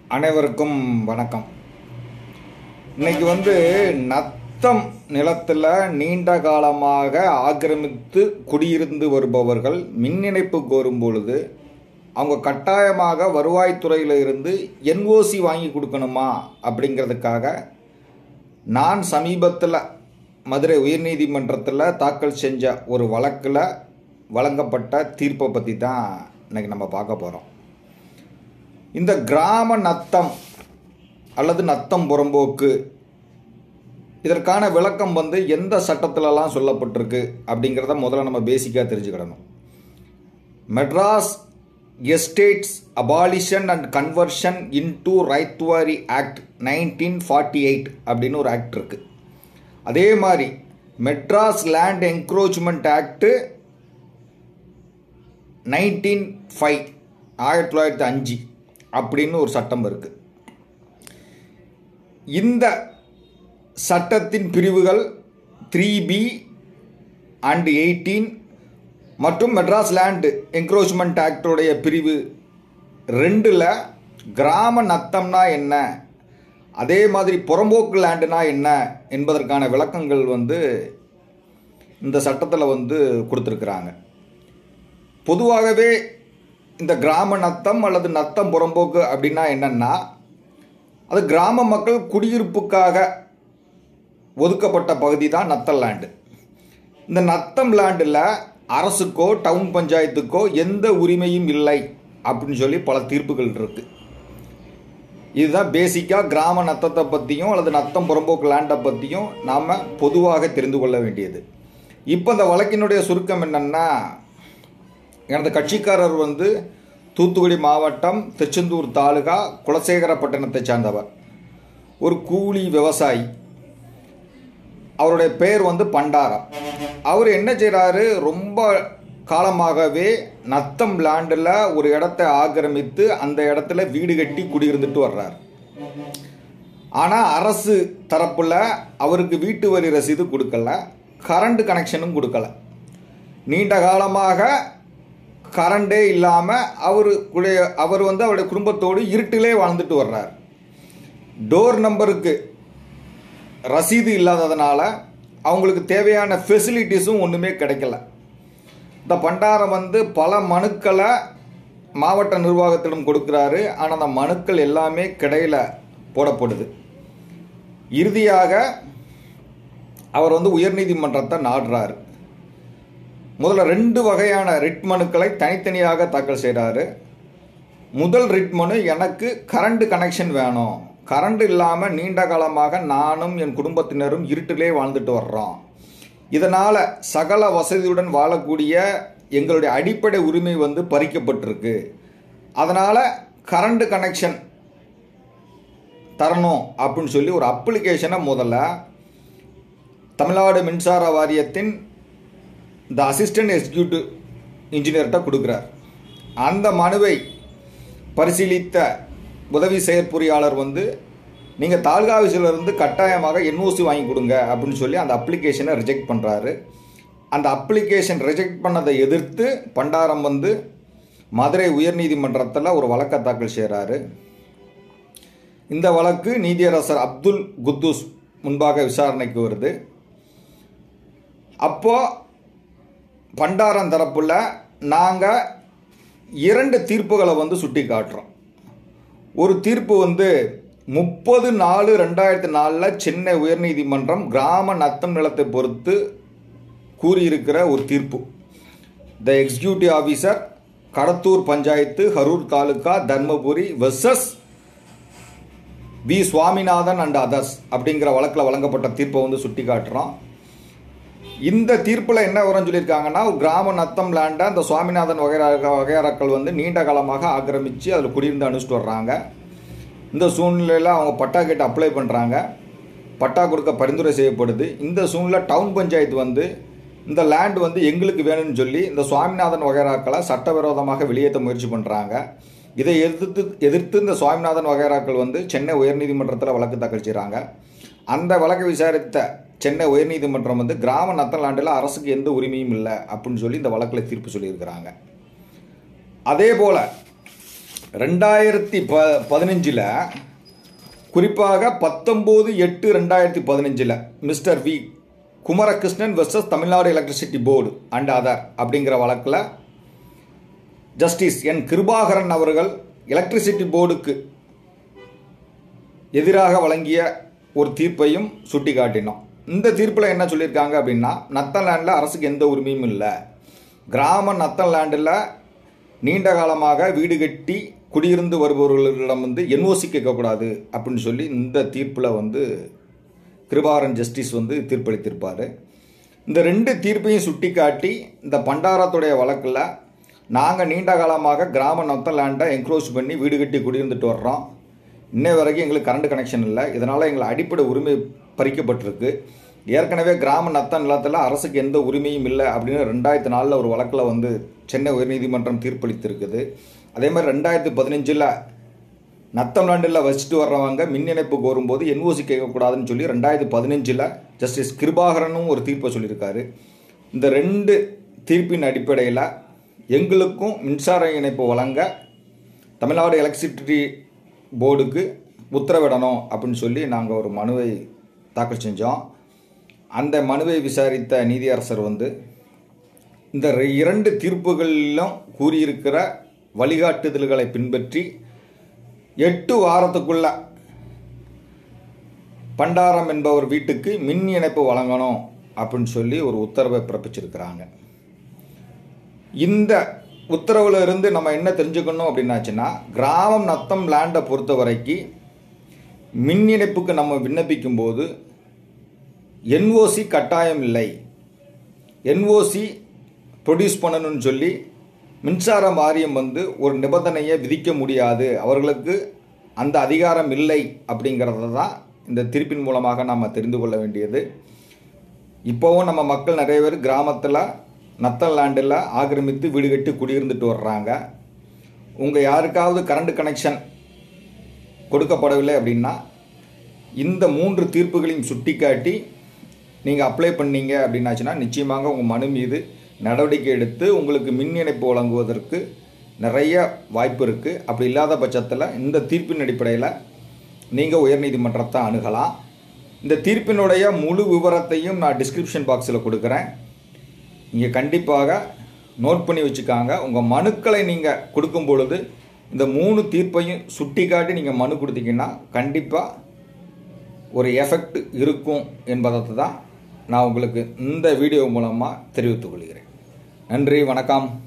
அனைவருக்கும் வணக்கம் இன்னைக்கு வந்து நத்தம் நிலத்தில் நீண்ட காலமாக ஆக்கிரமித்து குடியிருந்து வருபவர்கள் மின் இணைப்பு கோரும் பொழுது அவங்க கட்டாயமாக வருவாய்த்துறையில் இருந்து என்ஓசி வாங்கி கொடுக்கணுமா அப்படிங்கிறதுக்காக நான் சமீபத்தில் மதுரை உயர்நீதிமன்றத்தில் தாக்கல் செஞ்ச ஒரு வழக்கில் வழங்கப்பட்ட தீர்ப்பை பற்றி தான் இன்னைக்கு நம்ம பார்க்க போகிறோம் இந்த கிராம நத்தம் அல்லது நத்தம் புறம்போக்கு இதற்கான விளக்கம் வந்து எந்த சட்டத்திலலாம் சொல்லப்பட்டிருக்கு அப்படிங்கிறத முதல்ல நம்ம பேசிக்காக தெரிஞ்சுக்கிடணும் Madras estates abolition and conversion into ryotwari act nineteen forty eight அப்படின்னு ஒரு ஆக்ட் இருக்குது அதே மாதிரி Madras land encroachment act nineteen five ஆயிரத்தி தொள்ளாயிரத்தி அஞ்சு அப்படின்னு ஒரு சட்டம் இருக்குது இந்த சட்டத்தின் பிரிவுகள் த்ரீ பி அண்ட் எயிட்டீன் மற்றும் மெட்ராஸ் லேண்ட் என்க்ரோச்மெண்ட் ஆக்டோடைய பிரிவு ரெண்டில் கிராம நத்தம்னா என்ன அதே மாதிரி புறம்போக்கு லேண்டுனா என்ன என்பதற்கான விளக்கங்கள் வந்து இந்த சட்டத்தில் வந்து கொடுத்துருக்குறாங்க பொதுவாகவே இந்த கிராம நத்தம் அல்லது நத்தம் புறம்போக்கு அப்படின்னா என்னன்னா அது கிராம மக்கள் குடியிருப்புக்காக ஒதுக்கப்பட்ட பகுதி தான் நத்தம் லேண்டு இந்த நத்தம் லேண்டில் அரசுக்கோ டவுன் பஞ்சாயத்துக்கோ எந்த உரிமையும் இல்லை அப்படின்னு சொல்லி பல தீர்ப்புகள் இருக்கு இதுதான் பேசிக்காக கிராம நத்தத்தை பற்றியும் அல்லது நத்தம் புறம்போக்கு லேண்டை பற்றியும் நாம் பொதுவாக தெரிந்து கொள்ள வேண்டியது இப்போ இந்த வழக்கினுடைய சுருக்கம் என்னன்னா எனது கட்சிக்காரர் வந்து தூத்துக்குடி மாவட்டம் திருச்செந்தூர் தாலுகா குலசேகரப்பட்டினத்தை சார்ந்தவர் ஒரு கூலி விவசாயி அவருடைய பெயர் வந்து பண்டாரம் அவர் என்ன செய்கிறாரு ரொம்ப காலமாகவே நத்தம் லேண்டில் ஒரு இடத்தை ஆக்கிரமித்து அந்த இடத்துல வீடு கட்டி குடியிருந்துட்டு வர்றார் ஆனால் அரசு தரப்பில் அவருக்கு வீட்டு வரி ரசீது கொடுக்கல கரண்ட் கனெக்ஷனும் கொடுக்கல நீண்ட காலமாக கரண்டே இல்லாமல் அவர் அவர் வந்து அவருடைய குடும்பத்தோடு இருட்டிலே வாழ்ந்துட்டு வர்றார் டோர் நம்பருக்கு ரசீது இல்லாததுனால அவங்களுக்கு தேவையான ஃபெசிலிட்டிஸும் ஒன்றுமே கிடைக்கல இந்த பண்டாரம் வந்து பல மனுக்களை மாவட்ட நிர்வாகத்திடம் கொடுக்குறாரு ஆனால் அந்த மனுக்கள் எல்லாமே கிடையில போடப்படுது இறுதியாக அவர் வந்து உயர்நீதிமன்றத்தை நாடுறாரு முதல்ல ரெண்டு வகையான ரிட் மனுக்களை தனித்தனியாக தாக்கல் செய்கிறாரு முதல் ரிட் மனு எனக்கு கரண்ட் கனெக்ஷன் வேணும் கரண்ட் இல்லாமல் நீண்ட காலமாக நானும் என் குடும்பத்தினரும் இருட்டிலே வாழ்ந்துட்டு வர்றோம் இதனால் சகல வசதியுடன் வாழக்கூடிய எங்களுடைய அடிப்படை உரிமை வந்து பறிக்கப்பட்டிருக்கு அதனால் கரண்ட் கனெக்ஷன் தரணும் அப்படின்னு சொல்லி ஒரு அப்ளிகேஷனை முதல்ல தமிழ்நாடு மின்சார வாரியத்தின் இந்த அசிஸ்டன்ட் எக்ஸிக்யூட்டிவ் இன்ஜினியர்கிட்ட கொடுக்குறார் அந்த மனுவை பரிசீலித்த உதவி செயற்பொறியாளர் வந்து நீங்கள் தாலுகா ஆஃபீஸிலிருந்து கட்டாயமாக என்ஓசி வாங்கி கொடுங்க அப்படின்னு சொல்லி அந்த அப்ளிகேஷனை ரிஜெக்ட் பண்ணுறாரு அந்த அப்ளிகேஷன் ரிஜெக்ட் பண்ணதை எதிர்த்து பண்டாரம் வந்து மதுரை உயர்நீதிமன்றத்தில் ஒரு வழக்கை தாக்கல் செய்கிறாரு இந்த வழக்கு நீதியரசர் அப்துல் குத்தூஸ் முன்பாக விசாரணைக்கு வருது அப்போது பண்டாரம் தரப்புல நாங்கள் இரண்டு தீர்ப்புகளை வந்து சுட்டி காட்டுறோம் ஒரு தீர்ப்பு வந்து முப்பது நாலு ரெண்டாயிரத்தி நாலில் சென்னை உயர்நீதிமன்றம் கிராம நத்தம் நிலத்தை பொறுத்து கூறியிருக்கிற ஒரு தீர்ப்பு the executive officer Kadathur panchayat Karur taluk Dharmapuri versus V Swaminathan and others அப்படிங்கிற வழக்கில் வழங்கப்பட்ட தீர்ப்பை வந்து சுட்டி காட்டுறோம் இந்த தீர்ப்பில் என்ன வரும்னு சொல்லியிருக்காங்கன்னா ஒரு கிராம நத்தம் லேண்டை அந்த சுவாமிநாதன் வகைரா வகையறாக்கள் வந்து நீண்ட காலமாக ஆக்கிரமித்து அதில் குடியிருந்து அனுப்பிச்சிட்டு வர்றாங்க இந்த சூழ்நிலையில் அவங்க பட்டா கேட்டு அப்ளை பண்ணுறாங்க பட்டா கொடுக்க பரிந்துரை செய்யப்படுது இந்த சூழ்நிலை டவுன் பஞ்சாயத்து வந்து இந்த லேண்ட் வந்து எங்களுக்கு வேணும்னு சொல்லி இந்த சுவாமிநாதன் வகைராக்களை சட்டவிரோதமாக வெளியேற்ற முயற்சி பண்ணுறாங்க இதை எதிர்த்து எதிர்த்து இந்த சுவாமிநாதன் வகைராக்கள் வந்து சென்னை உயர்நீதிமன்றத்தில் வழக்கு தாக்கல் செய்கிறாங்க அந்த வழக்கை விசாரித்த சென்னை உயர்நீதிமன்றம் வந்து கிராம நத்தலாண்டில் அரசுக்கு எந்த உரிமையும் இல்லை அப்படின்னு சொல்லி இந்த வழக்கில் தீர்ப்பு சொல்லியிருக்கிறாங்க அதே போல் ரெண்டாயிரத்தி ப பதினஞ்சில் குறிப்பாக பத்தொம்போது எட்டு ரெண்டாயிரத்தி பதினஞ்சில் mister V Kumarakrishnan versus Tamil Nadu electricity board and other அப்படிங்கிற வழக்கில் ஜஸ்டிஸ் என் கிருபாகரன் அவர்கள் எலக்ட்ரிசிட்டி போர்டுக்கு எதிராக வழங்கிய ஒரு தீர்ப்பையும் சுட்டிக்காட்டினோம் இந்த தீர்ப்பில் என்ன சொல்லியிருக்காங்க அப்படின்னா நத்தன் லேண்டில் அரசுக்கு எந்த உரிமையும் இல்லை கிராம நத்தன் லேண்டில் நீண்ட காலமாக வீடு கட்டி குடியிருந்து வருபவர்களிடம் வந்து என்ஓசி கேட்கக்கூடாது அப்படின்னு சொல்லி இந்த தீர்ப்பில் வந்து கிருபாகரன் ஜஸ்டிஸ் வந்து தீர்ப்பளித்திருப்பார் இந்த ரெண்டு தீர்ப்பையும் சுட்டிக்காட்டி இந்த பண்டாரத்துடைய வழக்கில் நாங்கள் நீண்ட காலமாக கிராம நொத்த லேண்டை என்க்ரோச் பண்ணி வீடு கட்டி குடியிருந்துட்டு வர்றோம் இன்னை வரைக்கும் எங்களுக்கு கரண்ட் கனெக்ஷன் இல்லை இதனால் எங்களை அடிப்படை உரிமை பறிக்கப்பட்டிருக்கு ஏற்கனவே கிராம நத்த நிலத்தில் அரசுக்கு எந்த உரிமையும் இல்லை அப்படின்னு ரெண்டாயிரத்தி நாலில் ஒரு வழக்கில் வந்து சென்னை உயர்நீதிமன்றம் தீர்ப்பளித்திருக்குது அதே மாதிரி ரெண்டாயிரத்தி பதினஞ்சில் நத்தம் லேண்டில் வச்சுட்டு வர்றவங்க மின் இணைப்பு கோரும்போது என்ஓசி கேட்கக்கூடாதுன்னு சொல்லி ரெண்டாயிரத்தி பதினஞ்சில் ஜஸ்டிஸ் கிருபாகரனும் ஒரு தீர்ப்பை சொல்லியிருக்காரு இந்த ரெண்டு தீர்ப்பின் அடிப்படையில் எங்களுக்கும் மின்சார இணைப்பு வழங்க தமிழ்நாடு எலக்ட்ரிசிட்டி போர்டுக்கு உத்தரவிடணும் அப்படின்னு சொல்லி நாங்கள் ஒரு மனுவை தாக்கல் செஞ்சோம் அந்த மனுவை விசாரித்த நீதியரசர் வந்து இந்த ரெ- இரண்டு தீர்ப்புகளிலும் கூறியிருக்கிற வழிகாட்டுதல்களை பின்பற்றி எட்டு வாரத்துக்குள்ள பண்டாரம் என்பவர் வீட்டுக்கு மின் இணைப்பு வழங்கணும் அப்படின்னு சொல்லி ஒரு உத்தரவை பிறப்பிச்சிருக்கிறாங்க இந்த உத்தரவுல இருந்து நம்ம என்ன தெரிஞ்சுக்கணும் அப்படின்னாச்சுன்னா கிராமம் நத்தம் லேண்டை பொறுத்த வரைக்கும் மின் இணைப்புக்கு நம்ம விண்ணப்பிக்கும் போது என்ஓசி கட்டாயம் இல்லை என்ஓசி ப்ரொடியூஸ் பண்ணணும்னு சொல்லி மின்சார வாரியம் வந்து ஒரு நிபந்தனையை விதிக்க முடியாது அவர்களுக்கு அந்த அதிகாரம் இல்லை அப்படிங்கிறத தான் இந்த தீர்ப்பின் மூலமாக நாம் தெரிந்து கொள்ள வேண்டியது இப்போவும் நம்ம மக்கள் நிறைய பேர் கிராமத்தில் நத்தல் லேண்டில் ஆக்கிரமித்து வீடு கட்டி குடியிருந்துட்டு வர்றாங்க உங்கள் யாருக்காவது கரண்ட் கனெக்ஷன் கொடுக்கப்படவில்லை அப்படின்னா இந்த மூன்று தீர்ப்புகளையும் சுட்டிக்காட்டி நீங்கள் அப்ளை பண்ணீங்க அப்படின்னாச்சுன்னா நிச்சயமாக உங்கள் மனு மீது நடவடிக்கை எடுத்து உங்களுக்கு மின் இணைப்பு வழங்குவதற்கு நிறைய வாய்ப்பு இருக்குது அப்படி இல்லாத பட்சத்தில் இந்த தீர்ப்பின் அடிப்படையில் நீங்கள் உயர்நீதிமன்றத்தை அணுகலாம் இந்த தீர்ப்பினுடைய முழு விவரத்தையும் நான் டிஸ்கிரிப்ஷன் பாக்ஸில் கொடுக்குறேன் நீங்கள் கண்டிப்பாக நோட் பண்ணி வச்சுக்காங்க உங்கள் மனுக்களை நீங்கள் கொடுக்கும் பொழுது இந்த மூணு தீர்ப்பையும் சுட்டிக்காட்டி நீங்கள் மனு கொடுத்தீங்கன்னா கண்டிப்பாக ஒரு எஃபெக்ட் இருக்கும் என்பதை தான் நான் உங்களுக்கு இந்த வீடியோ மூலமாக தெரிவித்துக் கொள்கிறேன் நன்றி வணக்கம்